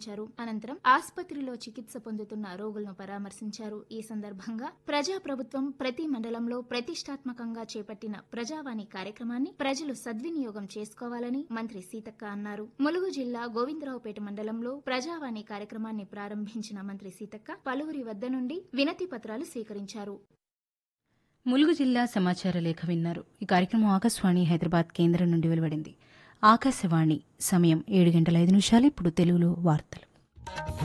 నిర్వహించారు అనంతరం ఆసుపత్రిలో చికిత్స పొందుతున్న రోగులను పరామర్శించారు ఈ సందర్భంగా ప్రజా ప్రభుత్వం ప్రతి మండలంలో ప్రతిష్టాత్మకంగా చేపట్టిన ప్రజావాణి కార్యక్రమాన్ని ప్రజలు సద్వినియోగం చేసుకోవాలని మంత్రి సీతక్క అన్నారు ములుగు జిల్లా గోవిందరావుపేట మండలంలో ప్రజావాణి కార్యక్రమాన్ని ప్రారంభించిన మంత్రి సీతక్క పలువురి వద్ద నుండి వినతి పత్రాలు స్వీకరించారు ములుగు జిల్లా సమాచార లేఖ విన్నారు ఈ కార్యక్రమం ఆకాశవాణి హైదరాబాద్ కేంద్రం నుండి వెలువడింది ఆకాశవాణి సమయం ఏడు గంటల ఐదు నిమిషాలు ఇప్పుడు తెలుగులో వార్తలు